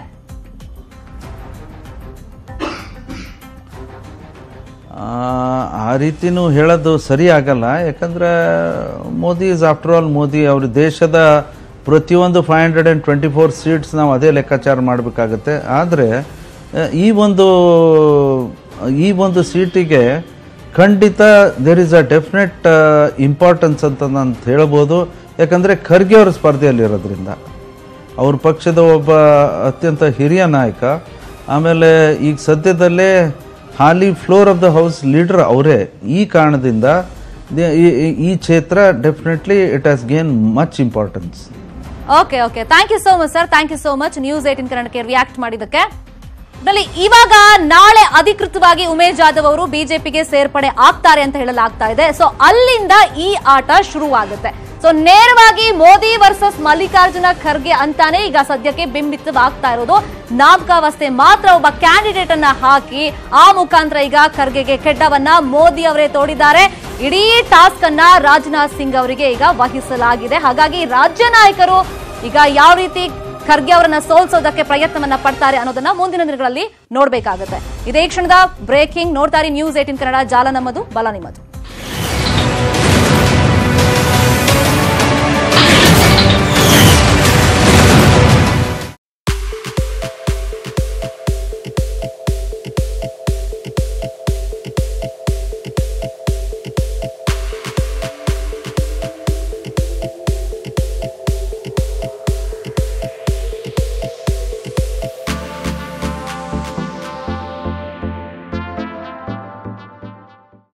ಆ, ಆ ರೀತಿನೂ ಹೇಳೋದು ಸರಿ ಆಗಲ್ಲ ಯಾಕಂದ್ರೆ Modi is after all Modi ಅವ್ರ ದೇಶದ ಪ್ರತಿಯೊಂದು five hundred and twenty four seats ನಾವು ಅದೇ ಲೆಕ್ಕಾಚಾರ ಮಾಡಬೇಕಾಗತ್ತೆ ಆದರೆ ಈ ಒಂದು ಈ ಒಂದು ಸೀಟಿಗೆ ಖಂಡಿತ there is a definite importance ಅಂತ ನಾನು ಹೇಳ್ಬೋದು ಯಾಕಂದರೆ ಖರ್ಗೆ ಅವರ ಸ್ಪರ್ಧೆಯಲ್ಲಿರೋದ್ರಿಂದ ಅವ್ರ ಪಕ್ಷದ ಒಬ್ಬ ಅತ್ಯಂತ ಹಿರಿಯ ನಾಯಕ ಆಮೇಲೆ ಈಗ ಸದ್ಯದಲ್ಲೇ ಹಾಲಿ floor of the house leader ಅವರೇ ಈ ಕಾರಣದಿಂದ ದೆ- ಈ- ಈ- ಈ ಕ್ಷೇತ್ರ definitely it has gain much importance okay okay thank you so much sir thank you so much news eighteen ಕನ್ನಡಕ್ಕೆ ರಿಯಾಕ್ಟ್ ಮಾಡಿದ್ದಕ್ಕೆ ನಲ್ಲಿ ಇವಾಗ ನಾಳೆ ಅಧಿಕೃತವಾಗಿ ಉಮೇಶ್ ಜಾಧವ್ ಅವರು ಬಿಜೆಪಿಗೆ ಸೇರ್ಪಡೆ ಆಗ್ತಾರೆ ಅಂತ ಹೇಳಲಾಗ್ತಾ ಇದೆ ಸೊ ಅಲ್ಲಿಂದ ಈ ಆಟ ಶುರುವಾಗುತ್ತೆ ಸೊ ನೇರವಾಗಿ ಮೋದಿ ವರ್ಸಸ್ ಮಲ್ಲಿಕಾರ್ಜುನ ಖರ್ಗೆ ಅಂತಾನೆ ಈಗ ಸದ್ಯಕ್ಕೆ ಬಿಂಬಿತವಾಗ್ತಾ ಇರೋದು ನಾಮಕಾವಸ್ಥೆ ಮಾತ್ರ ಒಬ್ಬ ಕ್ಯಾಂಡಿಡೇಟ್ ಅನ್ನ ಹಾಕಿ ಆ ಮುಖಾಂತರ ಈಗ ಖರ್ಗೆಗೆ ಕೆಡ್ಡವನ್ನ ಮೋದಿ ಅವರೇ ತೋಡಿದ್ದಾರೆ ಇಡೀ ಟಾಸ್ಕ್ ಅನ್ನ ರಾಜನಾಥ್ ಸಿಂಗ್ ಅವರಿಗೆ ಈಗ ವಹಿಸಲಾಗಿದೆ ಹಾಗಾಗಿ ರಾಜ್ಯ ನಾಯಕರು ಈಗ ಯಾವ ರೀತಿ ಖರ್ಗೆ ಅವರನ್ನ ಸೋಲ್ಸೋದಕ್ಕೆ ಪ್ರಯತ್ನವನ್ನ ಪಡ್ತಾರೆ ಅನ್ನೋದನ್ನ ಮುಂದಿನ ದಿನಗಳಲ್ಲಿ ನೋಡ್ಬೇಕಾಗುತ್ತೆ ಇದೇ ಕ್ಷಣದ ಬ್ರೇಕಿಂಗ್ ನೋಡ್ತಾರೆ ನ್ಯೂಸ್ ಏಟಿನ್ ಕನ್ನಡ ಜಾಲ ನಮ್ಮದು ಬಲ ನಿಮ್ಮದು